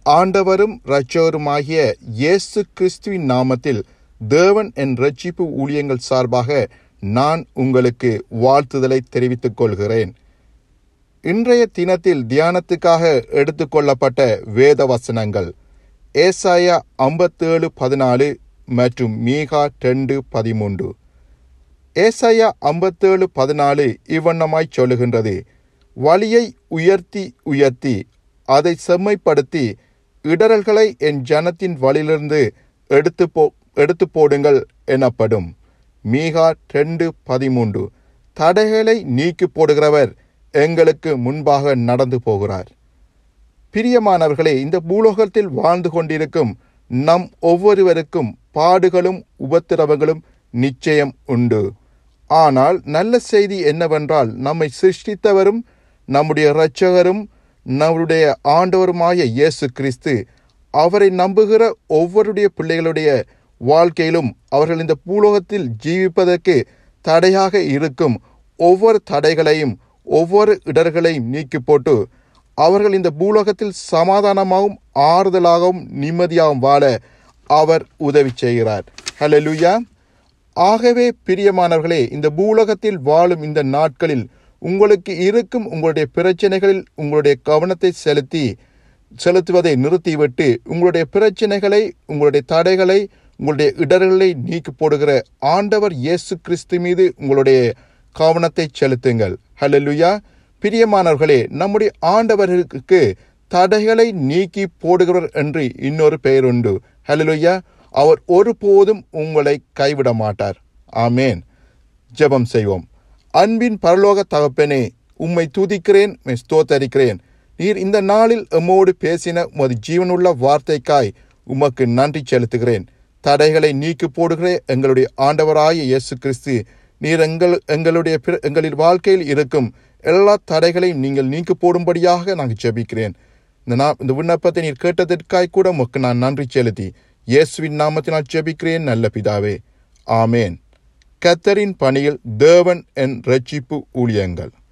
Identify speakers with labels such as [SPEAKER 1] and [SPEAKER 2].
[SPEAKER 1] ஆண்டவரும் இரட்சகருமாகிய இயேசு கிறிஸ்துவின் நாமத்தில் தேவன் என் ரட்சிப்பு ஊழியங்கள் சார்பாக நான் உங்களுக்கு வாழ்த்துதலை தெரிவித்துக் கொள்கிறேன் இன்றைய தினத்தில் தியானத்துக்காக எடுத்துக்கொள்ளப்பட்ட வேத வசனங்கள் ஏசாயா ஐம்பத்தேழு பதினாலு மற்றும் மீகா ரெண்டு பதிமூன்று ஏசாயா ஐம்பத்தேழு பதினாலு இவ்வண்ணமாய் சொல்லுகின்றது வழியை உயர்த்தி உயர்த்தி அதை செம்மைப்படுத்தி இடரல்களை என் ஜனத்தின் வழியிலிருந்து எடுத்து போ எடுத்து போடுங்கள் எனப்படும் மீகா ரெண்டு பதிமூன்று தடைகளை நீக்கி போடுகிறவர் எங்களுக்கு முன்பாக நடந்து போகிறார் பிரியமானவர்களே இந்த பூலோகத்தில் வாழ்ந்து கொண்டிருக்கும் நம் ஒவ்வொருவருக்கும் பாடுகளும் உபத்திரவங்களும் நிச்சயம் உண்டு ஆனால் நல்ல செய்தி என்னவென்றால் நம்மை சிருஷ்டித்தவரும் நம்முடைய இரட்சகரும் நம்முடைய ஆண்டவருமாய இயேசு கிறிஸ்து அவரை நம்புகிற ஒவ்வொருடைய பிள்ளைகளுடைய வாழ்க்கையிலும் அவர்கள் இந்த பூலோகத்தில் ஜீவிப்பதற்கு தடையாக இருக்கும் ஒவ்வொரு தடைகளையும் ஒவ்வொரு இடர்களையும் நீக்கி போட்டு அவர்கள் இந்த பூலோகத்தில் சமாதானமாகவும் ஆறுதலாகவும் நிம்மதியாகவும் வாழ அவர் உதவி செய்கிறார் ஹலலுயா ஆகவே பிரியமானவர்களே இந்த பூலோகத்தில் வாழும் இந்த நாட்களில் உங்களுக்கு இருக்கும் உங்களுடைய பிரச்சனைகளில் உங்களுடைய கவனத்தை செலுத்தி செலுத்துவதை நிறுத்திவிட்டு உங்களுடைய பிரச்சனைகளை உங்களுடைய தடைகளை உங்களுடைய இடர்களை நீக்கி போடுகிற ஆண்டவர் இயேசு கிறிஸ்து மீது உங்களுடைய கவனத்தை செலுத்துங்கள் ஹலலுயா பிரியமானவர்களே நம்முடைய ஆண்டவர்களுக்கு தடைகளை நீக்கி போடுகிறவர் என்று இன்னொரு பெயர் உண்டு ஹலலுயா அவர் ஒருபோதும் உங்களை கைவிட மாட்டார் ஆமேன் ஜெபம் செய்வோம் அன்பின் பரலோக தகப்பனே உம்மை துதிக்கிறேன் ஸ்தோத்தரிக்கிறேன் நீர் இந்த நாளில் எம்மோடு பேசின உமது ஜீவனுள்ள வார்த்தைக்காய் உமக்கு நன்றி செலுத்துகிறேன் தடைகளை நீக்கி போடுகிற எங்களுடைய ஆண்டவராய இயேசு கிறிஸ்து நீர் எங்கள் எங்களுடைய எங்களின் வாழ்க்கையில் இருக்கும் எல்லா தடைகளையும் நீங்கள் நீக்கி போடும்படியாக நாங்கள் ஜெபிக்கிறேன் இந்த நா இந்த விண்ணப்பத்தை நீர் கேட்டதற்காய் கூட உமக்கு நான் நன்றி செலுத்தி இயேசுவின் நாமத்தினால் ஜெபிக்கிறேன் நல்ல பிதாவே ஆமேன் கத்தரின் பணியில் தேவன் என் ரட்சிப்பு ஊழியங்கள்